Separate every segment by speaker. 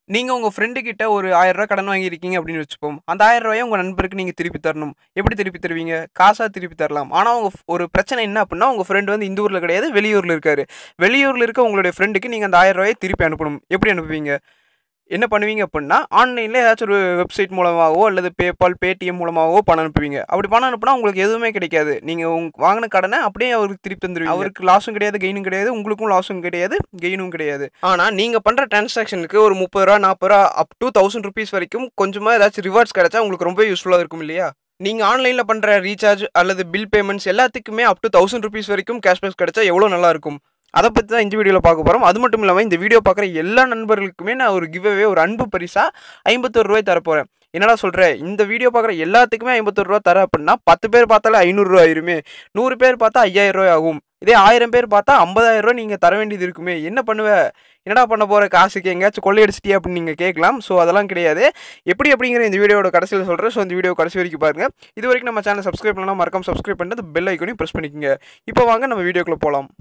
Speaker 1: நீங்க உங்க ஃப்ரெண்டு கிட்ட ஒரு ரூ. 1000 கடன் வாங்கியிருக்கீங்க அப்படின்னு வச்சுப்போம். அந்த ரூ. 1000 உங்க நண்பருக்கு நீங்க திருப்பி தரணும். எப்படி திருப்பி தருவீங்க? காசா திருப்பி தரலாம். ஆனா உங்க ஃப் ஒரு பிரச்சனை என்ன அப்புட்னா, உங்க ஃப்ரெண்ட் வந்து இந்த ஊர்ல கிடையாது, வெளியூர்ல இருக்காரு. வெளியூர்ல இருக்க உங்களுடைய ஃப்ரெண்டுக்கு நீங்க அந்த ரூ. 1000 திருப்பி அனுப்பணும். எப்படி அனுப்புவீங்க? என்ன பண்ணுவீங்க அப்புட்னா, ஆன்லைன்ல ஏதாச்சும் ஒரு வெப்சைட் மூலமாவோ அல்லது PayPal, Paytm மூலமாவோ பணம் அனுப்புவீங்க. அப்படி பணம் அனுப்புனா உங்களுக்கு எதுவுமே கிடைக்காது. நீங்க உங் வாங்குன கடன அப்படியே அவருக்கு திருப்பி தந்துருவீங்க. அவருக்கு லாஸும் கிடையாது, கெயினும் கிடையாது. உங்களுக்கும் லாஸும் கிடையாது, கெயினும் கிடையாது. ஆனா நீங்க பண்ற டிரான்சாக்ஷனுக்கு ஒரு ரூ. 30 ரூ. 40 அப் டூ ₹1000 வரைக்கும் கொஞ்சமா ஏதாச்சும் ரிவார்ட்ஸ் கிடைச்சா உங்களுக்கு ரொம்ப யூஸ்ஃபுல்லா இருக்கும் இல்லையா? நீங்க ஆன்லைன்ல பண்ற ரீசார்ஜ் அல்லது பில் பேமெண்ட்ஸ் எல்லாத்துக்குமே அப் டூ ₹1000 வரைக்கும் கேஷ்பேக் கிடைச்சா எவ்வளோ நல்லா இருக்கும்? அத பத்தி தான் இந்த வீடியோல பார்க்க போறோம். அது மட்டும் இல்லாம இந்த வீடியோ பார்க்குற எல்லா நண்பர்களுக்குமே நான் ஒரு கிவ் அவே ஒரு அன்பு பரிசா ரூ. 51 தரப்போறேன். என்னடா சொல்ற? இந்த வீடியோ பார்க்குற எல்லாத்துக்குமே ரூ. 51 தரேன் அப்புட்னா 10 பேர் பார்த்தாலே ரூ. 500 ஆயிருமே. 100 பேர் பார்த்தா ரூ. 5000 ஆகும். இதே 1000 பேர் பார்த்தா ரூ. 50000 நீங்க தர வேண்டியது இருக்குமே. என்ன பண்ணுவ? என்னடா பண்ண போற காசுக்கு? எங்கேயாச்சும் கொள்ளையடிச்சிட்டியா அப்படின்னு நீங்க கேட்கலாம். ஸோ அதெல்லாம் கிடையாது. எப்படி அப்படிங்கிற இந்த வீடியோவோட கடைசியில சொல்றேன். ஸோ இந்த வீடியோ கடைசி வரைக்கும் பாருங்க. இதுவரைக்கும் நம்ம சேனல் சப்ஸ்கிரைப் பண்ணலனா மறக்காம சப்ஸ்கிரைப் பண்ணிட்டு அந்த பெல் ஐகானையும் பிரஸ் பண்ணிக்கங்க. இப்போ வாங்க நம்ம வீடியோக்குள்ள போலாம்.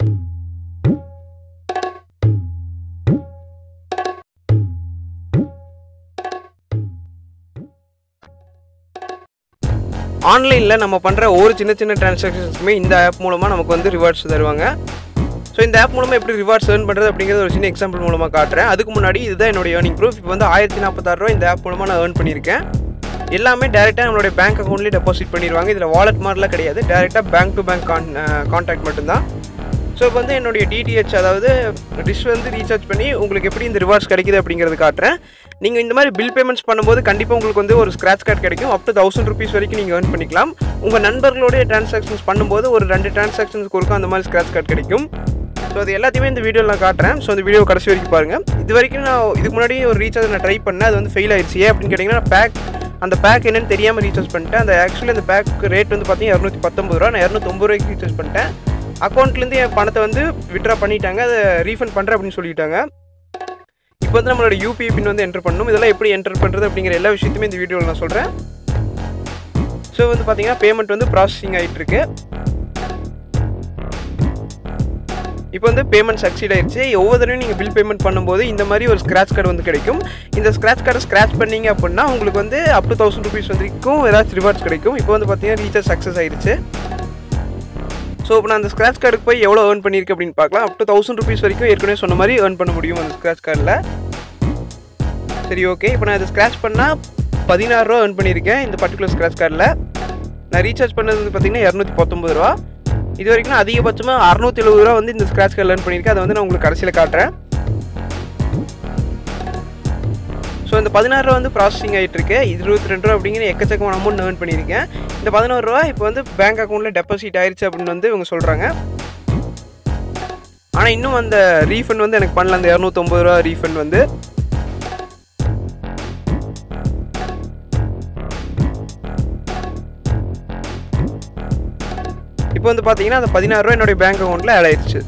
Speaker 1: ஆன்லைன்ல நம்ம பண்ற ஒரு சின்ன சின்ன டிரான்சாக்ஷன்ஸ்க்குமே இந்த ஆப் மூலமா நமக்கு வந்து ரிவார்ட்ஸ் தருவாங்க. ஸோ இந்த ஆப் மூலமா எப்படி ரிவார்ட்ஸ் ஏர்ன் பண்றது அப்படிங்கிறது ஒரு சின்ன எக்ஸாம்பிள் மூலமா காட்டுறேன். அதுக்கு முன்னாடி இதுதான் என்னோட ஏர்னிங் ப்ரூஃப். இப்போ வந்து ரூ. 1046 இந்த ஆப் மூலமா நான் ஏர்ன் பண்ணியிருக்கேன். எல்லாமே டைரெக்ட்டா நம்மளுடைய பேங்க் அக்கவுண்ட்லயே டெபாசிட் பண்ணிருவாங்க. இதுல வாலெட் மாரிலாம் கிடையாது. டைரெக்ட்டா பேங்க் டு பேங்க் கான் கான்டாக்ட் மட்டும்தான். ஸோ இப்போ வந்து என்னுடைய டிடிஹெச் அதாவது டிஷ் வந்து ரீசார்ஜ் பண்ணி உங்களுக்கு எப்படி இந்த ரிவார்ட்ஸ் கிடைக்குது அப்படிங்கிறது காட்டுறேன். நீங்க இந்த மாதிரி பில் பேமெண்ட்ஸ் பண்ணும்போது கண்டிப்பா உங்களுக்கு வந்து ஒரு ஸ்க்ராட்ச் கார்டு கிடைக்கும். அப் டூ ₹1000 வரைக்கும் நீங்க ஏர்ன் பண்ணிக்கலாம். உங்க நண்பர்களுடைய டிரான்சாக்ஷன்ஸ் பண்ணும்போது ஒரு 2 டிரான்சாக்ஷன்ஸ்க்கு ஒருக்கா அந்த மாதிரி ஸ்க்ராட்ச் கார்டு கிடைக்கும். ஸோ அது எல்லாத்தையுமே இந்த வீடியோவில் நான் காட்டுறேன். ஸோ இந்த வீடியோ கடைசி வரைக்கும் பாருங்க. இது வரைக்கும் நான் இதுக்கு முன்னாடி ஒரு ரீசார்ஜ் நான் ட்ரை பண்ணேன். அது வந்து ஃபெயில் ஆயிடுச்சு. ஏன் அப்படின்னு கேட்டிங்கன்னா பேக் அந்த பேக் என்னன்னு தெரியாம ரீசார்ஜ் பண்ணிட்டேன். அந்த ஆக்சுவலி அந்த பேக் ரேட் வந்து பார்த்தீங்கன்னா ரூ. 219 நான் ரூ. 290 ரீசார்ஜ் பண்ணிட்டேன். அக்கௌண்ட்லேருந்து என் பணத்தை வந்து வித்ட்ரா பண்ணிட்டாங்க. அதை ரீஃபண்ட் பண்ணுறேன் அப்படின்னு சொல்லிட்டாங்க. இப்போ வந்து நம்மளோட யூபிஐ பின் வந்து என்டர் பண்ணணும். இதெல்லாம் எப்படி என்டர் பண்ணுறது அப்படிங்கிற எல்லா விஷயத்தையுமே இந்த வீடியோவில் நான் சொல்கிறேன். ஸோ வந்து பார்த்தீங்கன்னா பேமெண்ட் வந்து ப்ராசஸிங் ஆகிட்டு இருக்கு. இப்போ வந்து பேமெண்ட் சக்சீட் ஆயிடுச்சு. ஒவ்வொரு தடவையும் நீங்கள் பில் பேமெண்ட் பண்ணும்போது இந்த மாதிரி ஒரு ஸ்க்ராட்ச் கார்டு வந்து கிடைக்கும். இந்த ஸ்க்ராட்ச் கார்டை ஸ்க்ராட்ச் பண்ணீங்க அப்படின்னா உங்களுக்கு வந்து அப் டூ ₹1000 வரைக்கும் ஏதாச்சும் ரிவார்ட்ஸ் கிடைக்கும். இப்போ வந்து பார்த்தீங்கன்னா ரீசார்ஜ் சக்ஸஸ் ஆயிடுச்சு. ஸோ இப்போ நான் அந்த ஸ்க்ராட்ச் கார்டுக்கு போய் எவ்வளோ ஏர்ன் பண்ணியிருக்கேன் அப்படின்னு பார்க்கலாம். அப் டூ ₹1000 வரைக்கும் ஏற்கனவே சொன்ன மாதிரி ஏர்ன் பண்ண முடியும் அந்த ஸ்க்ராட்ச் கார்டில். சரி ஓகே. இப்போ நான் இதை ஸ்க்ராட்ச் பண்ணால் ரூ. 16 ஏர்ன் பண்ணியிருக்கேன் இந்த பர்டிகுலர் ஸ்க்ராட்ச் கார்டில். நான் ரீசார்ஜ் பண்ணது வந்து பார்த்தீங்கன்னா ரூ. 219 இது வரைக்கும் நான் அதிகபட்சமாக ரூ. 670 வந்து இந்த ஸ்க்ராட்ச் கார்டில் ஏர்ன் பண்ணியிருக்கேன். அதை வந்து நான் உங்களுக்கு கடைசியில் காட்டுறேன். ஸோ இந்த ரூ. 16 வந்து ப்ராசஸிங் ஆகிட்டு இருக்கு. ரூ. 22 அப்படிங்கிற எக்கச்சக்கமான அமௌண்ட் ஏர்ன் பண்ணியிருக்கேன். இந்த ரூ. 11 இப்போ வந்து பேங்க் அக்கௌண்ட்டில் டெபாசிட் ஆயிடுச்சு அப்படின்னு வந்து இவங்க சொல்கிறாங்க. ஆனால் இன்னும் அந்த ரீஃபண்ட் வந்து எனக்கு பண்ணல அந்த ரூ. 290 ரீஃபண்ட் வந்து. இப்போ வந்து பார்த்தீங்கன்னா அந்த ரூ. 16 என்னுடைய பேங்க் அக்கௌண்ட்டில் ஆட் ஆயிடுச்சு.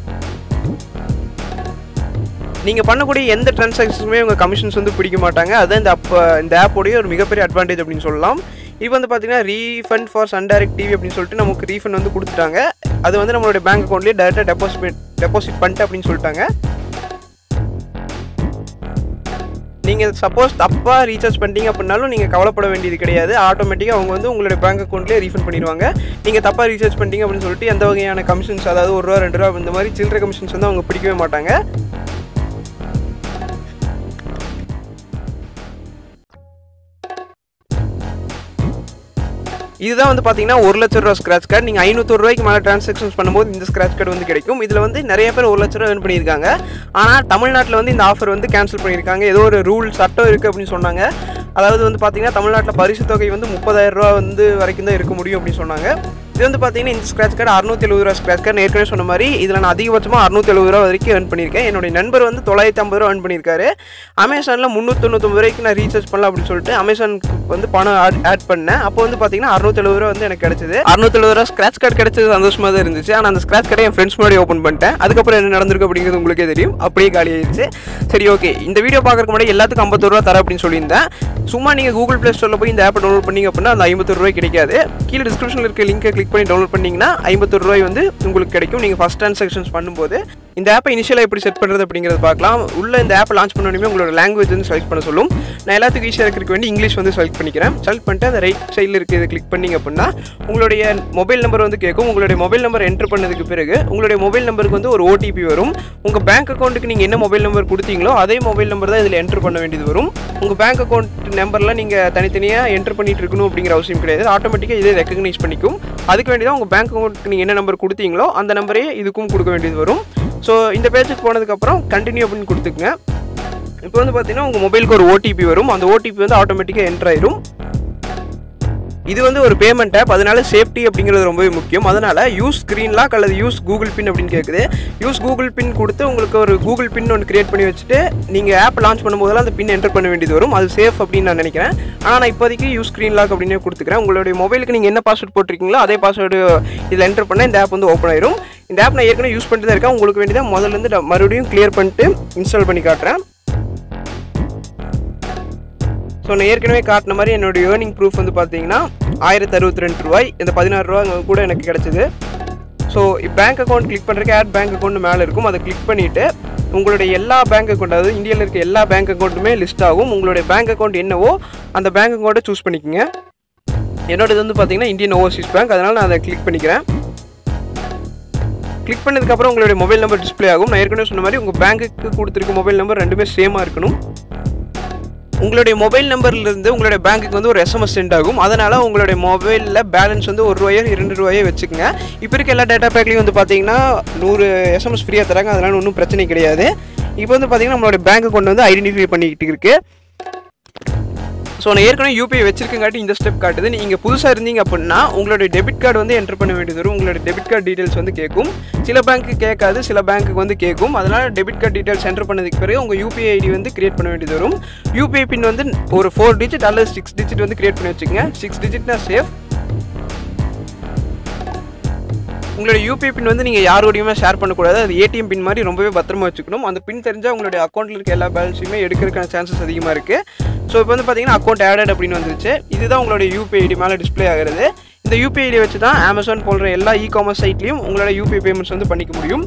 Speaker 1: நீங்கள் பண்ணக்கூடிய எந்த டிரான்சாக்ஷனுமே உங்க கமிஷன்ஸ் வந்து பிடிக்க மாட்டாங்க. அதுதான் இந்த அப் இந்த ஆப்போடைய ஒரு மிகப்பெரிய அட்வான்டேஜ் அப்படின்னு சொல்லலாம். இப்போ வந்து பார்த்தீங்கன்னா refund for Sun Direct TV அப்படின்னு சொல்லிட்டு நமக்கு ரீஃபண்ட் வந்து கொடுத்துட்டாங்க. அது வந்து நம்மளுடைய பேங்க் அக்கௌண்ட்லேயே டேரெக்டாக டெபாசிட் டெபாசிட் பண்ணிட்டு அப்படின்னு சொல்லிட்டாங்க. நீங்கள் சப்போஸ் தப்பாக ரீசார்ஜ் பண்ணிட்டீங்க அப்படின்னாலும் நீங்கள் கவலைப்பட வேண்டியது கிடையாது. ஆட்டோமேட்டிக்காக அவங்க வந்து உங்களுடைய பேங்க் அக்கௌண்ட்லேயே ரீஃபண்ட் பண்ணிடுவாங்க. நீங்கள் தப்பாக ரீசார்ஜ் பண்ணிட்டீங்க அப்படின்னு சொல்லிட்டு எந்த வகையான கமிஷன்ஸ் அதாவது ரூ. 1 ரூ. 2 இந்த மாதிரி சில்லறை கமிஷன்ஸ் வந்து அவங்க பிடிக்கவே மாட்டாங்க. இதுதான் வந்து பார்த்தீங்கன்னா ரூ. 1,00,000 ஸ்க்ராட்ச் கார்டு. நீங்கள் ரூ. 500 மேலே டிரான்சாக்ஷன்ஸ் பண்ணும்போது இந்த ஸ்க்ராட்ச் கார்டு வந்து கிடைக்கும். இதில் வந்து நிறைய பேர் ரூ. 1,00,000 ஏர்ன் பண்ணியிருக்காங்க. ஆனால் தமிழ்நாட்டில் வந்து இந்த ஆஃபர் வந்து கேன்சல் பண்ணியிருக்காங்க. ஏதோ ஒரு ரூல் சட்டம் இருக்குது அப்படின்னு சொன்னாங்க. அதாவது வந்து பார்த்தீங்கன்னா தமிழ்நாட்டில் பரிசு தொகை வந்து ரூ. 30,000 வந்து வரைக்கும் தான் இருக்க முடியும் அப்படின்னு சொன்னாங்க. இது வந்து பார்த்தீங்கன்னா இந்த ஸ்க்ராட்ச் கார்டு ரூ. 670 ஸ்க்ராட்ச் கார்டு ஏற்கனவே சொன்ன மாதிரி இதில் நான் அதிகபட்சமாக ரூ. 670 வரைக்கும் ஏர்ன் பண்ணியிருக்கேன். என்னுடைய நண்பர் வந்து ரூ. 950 ஏர்ன் பண்ணியிருக்காரு. அமேசானில் ரூ. 399 வரைக்கும் நான் ரீசார்ஜ் பண்ணலாம் அப்படின்னு சொல்லிட்டு அமேசானுக்கு வந்து பணம் ஆட் ஆட் பண்ணேன். அப்போ வந்து பார்த்தீங்கன்னா ரூ. 670 வந்து எனக்கு கிடைச்சது. ரூ. 670 ஸ்க்ராட்ச் கார்டு கிடைச்சது சந்தோஷமாக தான் இருந்துச்சு. ஆனால் அந்த ஸ்க்ராட்ச் கார்டை என் ஃப்ரெண்ட்ஸ் முன்னாடி ஓப்பன் பண்ணிட்டேன். அதுக்கப்புறம் என்ன நடந்திருக்கு அப்படிங்கிறது உங்களுக்கே தெரியும். அப்படியே காலி ஆயிடுச்சு. சரி ஓகே. இந்த வீடியோ பார்க்கறதுக்கு முன்னாடி எல்லாத்துக்கும் ரூ. 51 தரேன் அப்படின்னு சொல்லியிருந்தேன். சும்மா நீங்கள் கூகுள் ப்ளே ஸ்டோரில் போய் இந்த ஆப்பை டவுன்லோட் பண்ணீங்க அப்படின்னா அந்த ரூ. 51 கிடைக்காது. கீழே டிஸ்கிரிப்ஷனில் இருக்க லிங்கை கிளிக் பண்ணி டவுன்லோட் பண்ணிங்கன்னா ரூ. 51 வந்து உங்களுக்கு கிடைக்கும். நீங்கள் ஃபஸ்ட் ட்ரான்சாக்ஷன்ஸ் பண்ணும்போது இந்த ஆப்பை இனிஷியலாக எப்படி செட் பண்ணுறது அப்படிங்கிறது பார்க்கலாம் உள்ள இந்த ஆப்பை லான்ச் பண்ணணுமே உங்களோட லாங்குவேஜ் வந்து செலக்ட் பண்ண சொல்லும் நான் எல்லாத்துக்கும் ஈஸியாக இருக்கிறதுக்கு வேண்டி இங்கிலீஷ் வந்து செலக்ட் பண்ணிக்கிறேன் செலக்ட் பண்ணிட்டு அந்த ரைட் சைடில் இருக்க இதை கிளிக் பண்ணிங்க அப்படின்னா உங்களுடைய மொபைல் நம்பர் வந்து கேட்கும் உங்களுடைய மொபைல் நம்பர் என்டர் பண்ணதுக்கு பிறகு உங்களுடைய மொபைல் நம்பருக்கு வந்து ஒரு ஓடிபி வரும் உங்கள் பேங்க் அக்கௌண்ட்டுக்கு நீங்கள் என்ன மொபைல் நம்பர் கொடுத்தீங்களோ அதே மொபைல் நம்பர் தான் இதில் என்டர் பண்ண வேண்டியது வரும் உங்கள் பேங்க் அக்கௌண்ட் நம்பர்லாம் நீங்கள் தனித்தனியாக என்டர் பண்ணிட்டு இருக்கணும் அப்படிங்கிற அவசியம் கிடையாது ஆட்டோமேட்டிக்காக இதே ரெக்கக்னைஸ் பண்ணிக்கும் அதுக்கு வேண்டி தான் உங்கள் பேங்க் அக்கௌண்ட்டுக்கு நீங்கள் என்ன நம்பர் கொடுத்தீங்களோ அந்த நம்பரே இதுக்கும் கொடுக்க வேண்டியது வரும் ஸோ இந்த பேஜுக்கு போனதுக்கப்புறம் கண்டினியூ அப்படின்னு கொடுத்துக்குங்க இப்போ வந்து பார்த்தீங்கன்னா உங்கள் மொபைலுக்கு ஒரு ஓடிபி வரும் அந்த ஓடிபி வந்து ஆட்டோமேட்டிக்காக என்டர் ஆயிரும் இது வந்து ஒரு பேமெண்ட் ஆப் அதனால சேஃப்டி அப்படிங்கிறது ரொம்பவே முக்கியம் அதனால யூஸ் ஸ்க்ரீன் லாக் அல்லது யூஸ் கூகுள் பின் அப்படின்னு கேட்குது யூஸ் கூகுள் பின் கொடுத்து உங்களுக்கு ஒரு கூகுள் பின் ஒன்று கிரியேட் பண்ணி வச்சுட்டு நீங்கள் ஆப் லான்ச் பண்ணும்போதெல்லாம் அந்த பின் என்டர் பண்ண வேண்டியது வரும் அது சேஃப் அப்படின்னு நான் நினைக்கிறேன் ஆனால் நான் இப்போதைக்கு யூஸ் ஸ்க்ரீன் லாக் அப்படின்னு கொடுத்துக்கிறேன் உங்களுடைய மொபைலுக்கு நீங்கள் என்ன பாஸ்வேர்ட் போட்டிருக்கீங்களோ அதே பாஸ்வேர்டு இதில் என்டர் பண்ணால் இந்த ஆப் வந்து ஓப்பன் ஆயிரும் இந்த ஆப் நான் ஏற்கனவே யூஸ் பண்ணிட்டு தான் இருக்கேன் உங்களுக்கு வேண்டியதான் முதல்ல இருந்து நான் மறுபடியும் கிளியர் பண்ணிட்டு இன்ஸ்டால் பண்ணி காட்டுறேன் ஸோ நான் ஏற்கனவே காட்டின மாதிரி என்னுடைய ஏர்னிங் ப்ரூஃப் வந்து பார்த்தீங்கன்னா ஆயிரத்தி அறுபத்தி ரெண்டு ரூபாய் இந்த பதினாறு ரூபா கூட எனக்கு கிடச்சிது ஸோ பேங்க் அக்கௌண்ட் கிளிக் பண்ணுறதுக்கு ஆட் பேங்க் அக்கௌண்ட் மேலே இருக்கும் அதை கிளிக் பண்ணிவிட்டு உங்களுடைய எல்லா பேங்க் அக்கௌண்ட் அதாவது இந்தியாவில் இருக்க எல்லா பேங்க் அக்கௌண்ட்டுமே லிஸ்ட் ஆகும் உங்களுடைய பேங்க் அக்கௌண்ட் என்னவோ அந்த பேங்க் அக்கௌண்ட்டை சூஸ் பண்ணிக்கோங்க என்னோடது வந்து பார்த்தீங்கன்னா இந்தியன் ஓவர்சீஸ் பேங்க் அதனால் நான் அதை கிளிக் பண்ணிக்கிறேன் கிளிக் பண்ணதுக்கப்புறம் உங்களுடைய மொபைல் நம்பர் டிஸ்ப்ளே ஆகும் நான் ஏற்கனவே சொன்ன மாதிரி உங்கள் பேங்க்குக்கு கொடுத்துருக்க மொபைல் நம்பர் ரெண்டுமே சேமாக இருக்கணும் உங்களுடைய மொபைல் நம்பர்லேருந்து உங்களுடைய பேங்க்குக்கு வந்து ஒரு எஸ்எம்எஸ் சென்ட் ஆகும் அதனால் உங்களுடைய மொபைலில் பேலன்ஸ் வந்து ஒரு ரூபாயோ இரண்டு ரூபாயோ வச்சுக்கோங்க இப்போ இருக்க எல்லா டேட்டா பேக்லேயும் வந்து பார்த்தீங்கன்னா நூறு எஸ்எம்எஸ் ஃப்ரீயாக தராங்க அதனால் ஒன்றும் பிரச்சனை கிடையாது இப்போ வந்து பார்த்தீங்கன்னா நம்மளோட பேங்க் அக்கௌண்ட் வந்து ஐடென்டிஃபை பண்ணிக்கிட்டு இருக்கு ஸோ நான் ஏற்கனவே யூபிஐ வச்சிருக்கங்காட்டி இந்த ஸ்டெப் காட்டுது நீங்கள் புதுசாக இருந்தீங்க அப்படின்னா உங்களுடைய டெபிட் கார்டு வந்து என்டர் பண்ண வேண்டியது வரும் உங்களோட டெபிட் கார்டு டீட்டெயில்ஸ் வந்து கேட்கும் சில பேங்க்கு கேட்காது சில பேங்க்குக்கு வந்து கேட்கும் அதனால் டெபிட் கார்டு டீட்டெயில்ஸ் என்டர் பண்ணதுக்கு பிறகு உங்கள் யூபிஐ ஐடி வந்து கிரியேட் பண்ண வேண்டியது வரும் யூபிஐ பின் வந்து ஒரு ஃபோர் டிஜிட் அல்லது சிக்ஸ் டிஜிட் வந்து கிரியேட் பண்ணி வச்சுக்கோங்க சிக்ஸ் டிஜிட்னா சேஃப் உங்களோட யூபிஐ பின் வந்து நீங்கள் யாரோடையுமே ஷேர் பண்ணக்கூடாது அது ஏடிஎம் பின் மாதிரி ரொம்பவே பத்திரமா வச்சுக்கணும் அந்த பின் தெரிஞ்சால் உங்களுடைய அக்கௌண்ட்டில் இருக்க எல்லா பேலன்ஸையுமே எடுக்கிறதுக்கான சான்சஸ் அதிகமாக இருக்குது ஸோ இப்போ வந்து பார்த்தீங்கன்னா அக்கௌண்ட் ஆடட் அப்படின்னு வந்துருச்சு இதுதான் உங்களுடைய யூபிஐ ஐடி மேலே டிஸ்ப்ளே ஆகிறது இந்த யூபிஐ ஐடி வச்சு தான் அமேசான் போன்ற எல்லா இ காமர்ஸ் சைட்லையும் உங்களோட யூபிஐ பேமெண்ட்ஸ் வந்து பண்ணிக்க முடியும்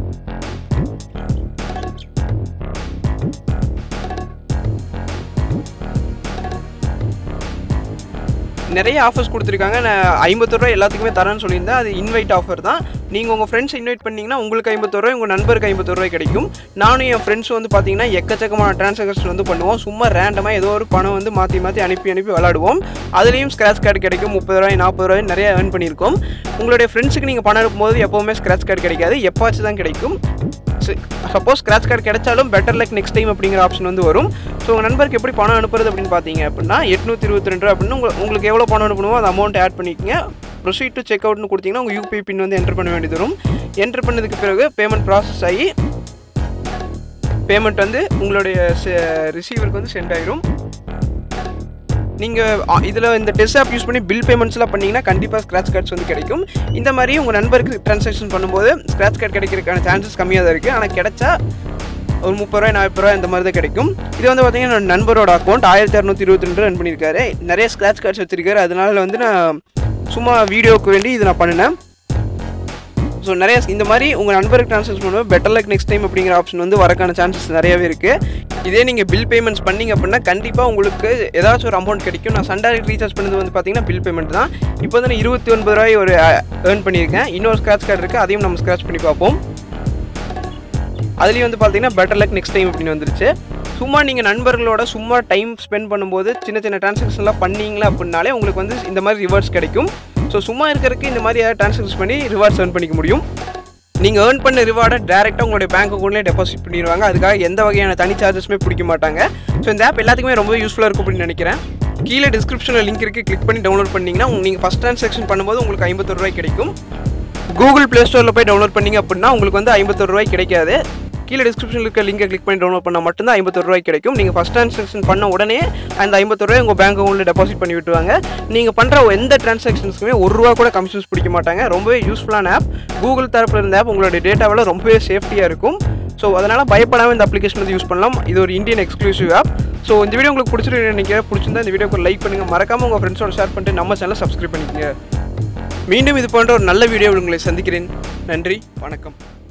Speaker 1: நிறைய ஆஃபர்ஸ் கொடுத்துருக்காங்க நான் ஐம்பது ரூபாய் எல்லாத்துக்குமே தரேன்னு சொல்லியிருந்தேன் அது இன்வைட் ஆஃபர் தான் நீங்கள் உங்கள் ஃப்ரெண்ட்ஸ் இன்வைட் பண்ணிங்கன்னா உங்களுக்கு ஐம்பது ரூபாய் உங்கள் நண்பருக்கு ஐம்பது ரூபாய் கிடைக்கும் நானும் என் ஃப்ரெண்ட்ஸ் வந்து பார்த்தீங்கன்னா எக்கச்சக்கமான டிரான்சாக்ஷன் வந்து பண்ணுவோம் சும்மா ரேண்டமாக ஏதோ ஒரு பணம் வந்து மாற்றி மாற்றி அனுப்பி அனுப்பி விளாடுவோம் அதுலேயும் ஸ்க்ராட்ச் கார்டு கிடைக்கும் முப்பது ரூபாய் நாற்பது ரூபாய் நிறைய ஏர்ன் பண்ணியிருக்கோம் உங்களுடைய ஃப்ரெண்ட்ஸுக்கு நீங்கள் பணம் அனுப்பும்போது எப்போவுமே ஸ்க்ராட்ச் கார்டு கிடைக்காது எப்போவாச்சும் தான் கிடைக்கும் சப்போஸ் ஸ்க்ராட்ச் கார்டு கிடைச்சாலும் பெட்டர் லைக் நெக்ஸ்ட் டைம் அப்படிங்கிற ஆப்ஷன் வந்து வரும் ஸோ உங்கள் நண்பருக்கு எப்படி பணம் அனுப்புறது அப்படின்னு பார்த்தீங்க அப்படின்னா எட்நூற்றி இருபத்தி ரெண்டு ரூபா அப்படின்னு உங்க- உங்களுக்கு எவ்வளோ பணம் அனுப்பணுமோ அந்த அமௌண்ட் ஆட் பண்ணிக்கங்க ப்ரொசீட் டு செக் அவுட்னு கொடுத்தீங்கன்னா உங்கள் யூபிஐ பின் வந்து என்டர் பண்ண வேண்டியது வரும் என்டர் பண்ணதுக்கு பிறகு பேமெண்ட் ப்ராசஸ் ஆகி பேமெண்ட் வந்து உங்களுடைய ரிசீவருக்கு வந்து சென்ட் ஆயிரும் நீங்கள் இதில் இந்த டெஸ்ட் ஆப் யூஸ் பண்ணி பில் பேமெண்ட்ஸ்லாம் பண்ணிங்கன்னா கண்டிப்பாக ஸ்க்ராட்ச் கார்ட்ஸ் வந்து கிடைக்கும் இந்த மாதிரி உங்கள் நண்பருக்கு ட்ரான்சாக்ஷன் பண்ணும்போது ஸ்க்ராட்ச் கார்டு கிடைக்கிறதுக்கான சான்சஸ் கம்மியாக தான் இருக்குது ஆனால் கிடைச்சா ஒரு முப்பது ரூபாய் நாற்பது ரூபாய் இந்த மாதிரி தான் கிடைக்கும் இது வந்து பார்த்தீங்கன்னா என்னோட நண்பரோட அக்கௌண்ட் ஆயிரத்தி இரநூத்தி இருபத்தி ரெண்டு ரன் பண்ணியிருக்காரு நிறைய ஸ்க்ராட்ச் கார்ட்ஸ் வச்சிருக்காரு அதனால வந்து நான் சும்மா வீடியோவுக்கு வேண்டி இது நான் பண்ணினேன் ஸோ நிறைய இந்த மாதிரி உங்கள் நண்பருக்கு ட்ரான்ஸ்ஃபர் பண்ணும்போது பெட்டர் லைக் நெக்ஸ்ட் டைம் அப்படிங்கிற ஆப்ஷன் வந்து வரக்கான சான்சஸ் நிறையவே இருக்குது இதே நீங்கள் பில் பேமெண்ட்ஸ் பண்ணீங்க அப்படின்னா கண்டிப்பாக உங்களுக்கு ஏதாச்சும் ஒரு அமௌண்ட் கிடைக்கும் நான் சண்டாரிக் ரீசார்ஜ் பண்ணது வந்து பார்த்தீங்கன்னா பில் பேமெண்ட் தான் இப்போ வந்து நான் இருபத்தி ஒன்பது ரூபாய் ஒரு ஏர்ன் பண்ணியிருக்கேன் இன்னொரு ஸ்க்ராட்ச் கார்டு இருக்குது அதையும் நம்ம ஸ்க்ராட்ச் பண்ணி பார்ப்போம் அதுலேயும் வந்து பார்த்தீங்கன்னா பெட்டர் லக் நெக்ஸ்ட் டைம் அப்படின்னு வந்துருச்சு சும்மா நீங்கள் நண்பர்களோட சும்மா டைம் ஸ்பெண்ட் பண்ணும்போது சின்ன சின்ன டிரான்சாக்ஷன்லாம் பண்ணீங்களா அப்படின்னாலே உங்களுக்கு வந்து இந்த மாதிரி ரிவார்ட்ஸ் கிடைக்கும் ஸோ சும்மா இருக்கிறதுக்கு இந்த மாதிரி ஏதாவது டிரான்சாக்ஷன் பண்ணி ரிவார்ட்ஸ் earn பண்ணிக்க முடியும் நீங்கள் ஏர்ன் பண்ண ரிவார்டை டேரெக்டாக உங்களுடைய பேங்க் அக்கௌண்ட்லேயே டெபாசிட் பண்ணிடுவாங்க அதுக்காக எந்த வகையான தனி சார்ஜஸுமே பிடிக்க மாட்டாங்க ஸோ இந்த ஆப் எல்லாத்துக்குமே ரொம்ப யூஸ்ஃபுல்லாக இருக்கும் அப்படின்னு நினைக்கிறேன் கீழே டிஸ்கிரிப்ஷனில் லிங்க் இருக்குது கிளிக் பண்ணி டவுன்லோட் பண்ணிங்கன்னா நீங்கள் ஃபஸ்ட் ட்ரான்சாக்ஷன் பண்ணும்போது உங்களுக்கு ஐம்பத்தொரு ரூபாய் கிடைக்கும் கூகுள் ப்ளே ஸ்டோரில் போய் டவுன்லோட் பண்ணீங்க அப்படின்னா உங்களுக்கு வந்து ஐம்பத்தொரு ரூபாய் கிடைக்காது கீழே டிஸ்கிரிப்ஷனில் இருக்க லிங்கை கிளிக் பண்ணி டவுன்லோட் பண்ணால் மட்டும்தான் ஐம்பத்தொரு ரூபாய் கிடைக்கும் நீங்கள் ஃபஸ்ட் ட்ரான்சாக்ஷன் பண்ண உடனே அந்த ஐம்பத்தொரு ரூபாய் உங்கள் பேங்க் அக்கௌண்ட்டில் டெபாசிட் பண்ணி விட்டுருவாங்க நீங்கள் பண்ணுற எந்த டிரான்சாக்ஷன்ஸுக்குமே ஒரு ரூபா கூட கமிஷன்ஸ் பிடிக்க மாட்டாங்க ரொம்பவே யூஸ்ஃபுல்லான ஆப் கூகுள் தரப்பில் இருந்த ஆப் உங்களுடைய டேட்டாவில் ரொம்பவே சேஃப்டியாக இருக்கும் ஸோ அதனால் பயப்படாமல் இந்த அப்ளிகேஷன் வந்து யூஸ் பண்ணலாம் இது ஒரு இந்தியன் எக்ஸ்க்ளூசிவ் ஆப் ஸோ இந்த வீடியோ உங்களுக்கு பிடிச்சிருக்கு நினைக்கிறேன் பிடிச்சிருந்தா இந்த வீடியோக்கு லைக் பண்ணுங்கள் மறக்காமல் உங்கள் ஃப்ரெண்ட்ஸோட ஷேர் பண்ணிட்டு நம்ம சேனலை சப்ஸ்கிரைப் பண்ணிக்கங்க மீண்டும் இது போன்ற ஒரு நல்ல வீடியோ உங்களை சந்திக்கிறேன் நன்றி வணக்கம்